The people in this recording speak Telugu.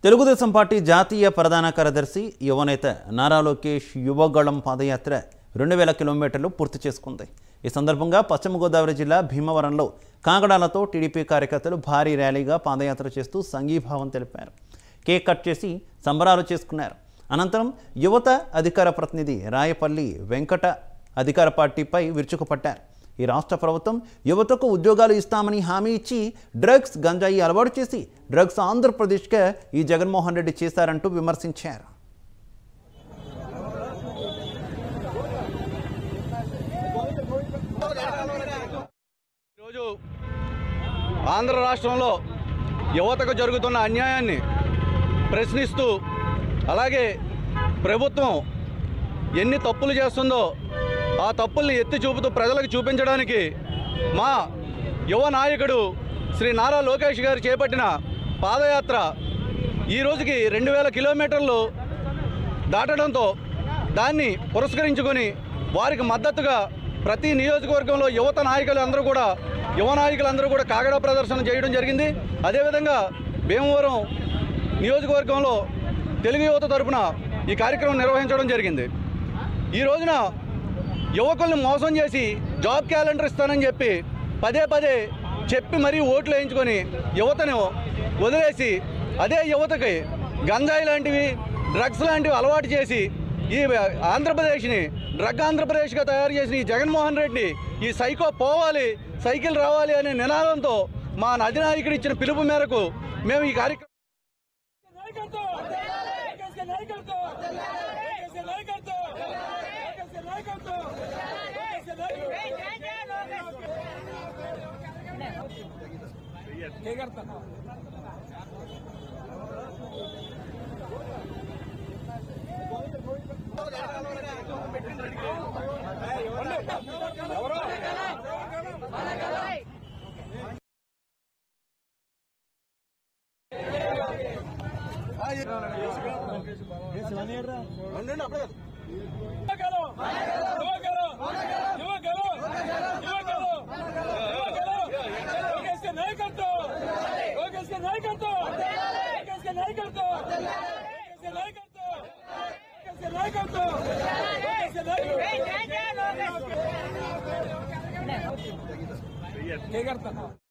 తెలుగుదేశం పార్టీ జాతీయ ప్రధాన కార్యదర్శి యువనేత నారా లోకేష్ యువగళం పాదయాత్ర రెండు వేల కిలోమీటర్లు పూర్తి చేసుకుంది ఈ సందర్భంగా పశ్చిమ గోదావరి జిల్లా భీమవరంలో కాగడాలతో టీడీపీ కార్యకర్తలు భారీ ర్యాలీగా పాదయాత్ర చేస్తూ సంఘీభావం తెలిపారు కేక్ కట్ చేసి సంబరాలు చేసుకున్నారు అనంతరం యువత అధికార ప్రతినిధి రాయపల్లి వెంకట అధికార పార్టీపై విరుచుకుపట్టారు ఈ రాష్ట్ర ప్రభుత్వం యువతకు ఉద్యోగాలు ఇస్తామని హామీ ఇచ్చి డ్రగ్స్ గంజాయి అలవాటు చేసి డ్రగ్స్ ఆంధ్రప్రదేశ్గా ఈ జగన్మోహన్ రెడ్డి చేశారంటూ విమర్శించారు ఈరోజు ఆంధ్ర రాష్ట్రంలో యువతకు జరుగుతున్న అన్యాయాన్ని ప్రశ్నిస్తూ అలాగే ప్రభుత్వం ఎన్ని తప్పులు చేస్తుందో ఆ తప్పుల్ని ఎత్తి చూపుతూ ప్రజలకు చూపించడానికి మా యువ నాయకుడు శ్రీ నారా లోకేష్ గారు చేపట్టిన పాదయాత్ర ఈ రోజుకి రెండు వేల కిలోమీటర్లు దాటడంతో దాన్ని పురస్కరించుకొని వారికి మద్దతుగా ప్రతి నియోజకవర్గంలో యువత నాయకులు అందరూ కూడా యువ నాయకులందరూ కూడా కాగడ ప్రదర్శన చేయడం జరిగింది అదేవిధంగా భీమవరం నియోజకవర్గంలో తెలుగు యువత తరపున ఈ కార్యక్రమం నిర్వహించడం జరిగింది ఈ రోజున యువకుల్ని మోసం చేసి జాబ్ క్యాలెండర్ ఇస్తానని చెప్పి పదే పదే చెప్పి మరీ ఓట్లు వేయించుకొని యువతను వదిలేసి అదే యువతకి గంజాయి లాంటివి డ్రగ్స్ లాంటివి అలవాటు చేసి ఈ ఆంధ్రప్రదేశ్ని డ్రగ్ ఆంధ్రప్రదేశ్గా తయారు చేసిన ఈ జగన్మోహన్ రెడ్డి ఈ సైకో పోవాలి సైకిల్ రావాలి అనే నినాదంతో మా అధినాయకుడు ఇచ్చిన పిలుపు మేరకు మేము ఈ కార్యక్రమం నాయకత్వం ఏకైక నాయకత్వం ఏకైక నాయకత్వం ఏకైక నాయకత్వం ఏకైక నాయకత్వం యువగలం యువగలం యువగలం యువగలం యువగలం ఏకైక నాయకత్వం ఏకైక నాయకత్వం ఏకైక నాయకత్వం ఏకైక నాయకత్వం ఏకైక నాయకత్వం ఏకైక నాయకత్వం